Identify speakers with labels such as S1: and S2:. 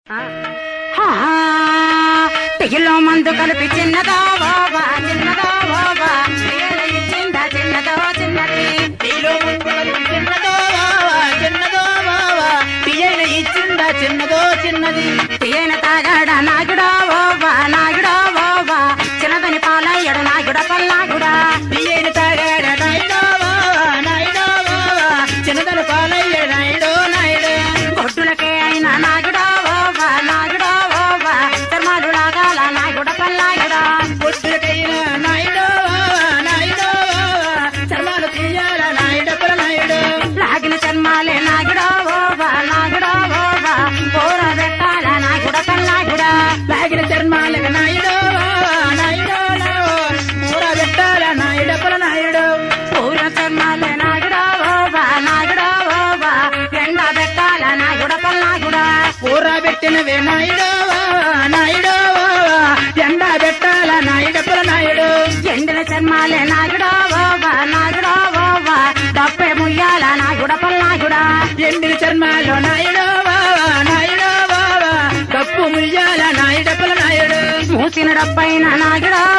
S1: టిగిలో మందు కలిపి చిన్నదో బాబా చిన్నదో బాబా తీయలు ఇచ్చిందా చిన్నదో చిన్నది
S2: నీలో ముందుగలు చిన్నదో బావా చిన్నదో బావా తీయన ఇచ్చిందా చిన్నదో చిన్నది
S1: తీయన తాగాడ నాగుడా బాబా నాగుడా బాబా చిన్నదని పాలయ్యడు నాగుడ పల్లాగుడా
S2: తీయని తాగాడ నాయుడో బావా నాయుడో బావా చిన్నదన పాలయ్య నాయుడో నాయుడు
S1: గొడ్డులకే అయినా నాగుడా బాబా నాగుడా బాబా చర్మాలు లాగాల నాగుడ పల్లాగుడా
S2: పొద్దులకైనా నాయుడో బావా నాయుడో బావా చర్మాలు తీయాల నాయుడపుర నాయుడు
S1: లాగిన చర్మాలే నాగుడా బాబా నాగుడా బాబా పోర పెట్టాల నాగుడ పల్లాగుడా
S2: లాగిన చర్మాలకు నాయుడో బావా నాయుడో నావో మూర పెట్టాల నాయుడపుర నాయుడు
S1: పూల చర్మాలే నాగుడా బాబా నాగుడా బాబా ఎండ పెట్టాల నాగుడ పల్లాగుడా
S2: కూర పెట్టినవే నాయుడో బావా నాయుడో బావా ఎండ పెట్టాల నాయుడపుర నాయుడు
S1: ఎండిన చర్మాలే నాగుడా బాబా నాగుడా బాబా డప్పే ముయ్యాల నాగుడ పల్లాగుడా
S2: ఎండిన చర్మాలో నాయుడో బావా నాయుడో బావా కప్పు ముయ్యాల నాయుడపుల నాయుడు
S1: మూసిన డప్పైన నాగుడా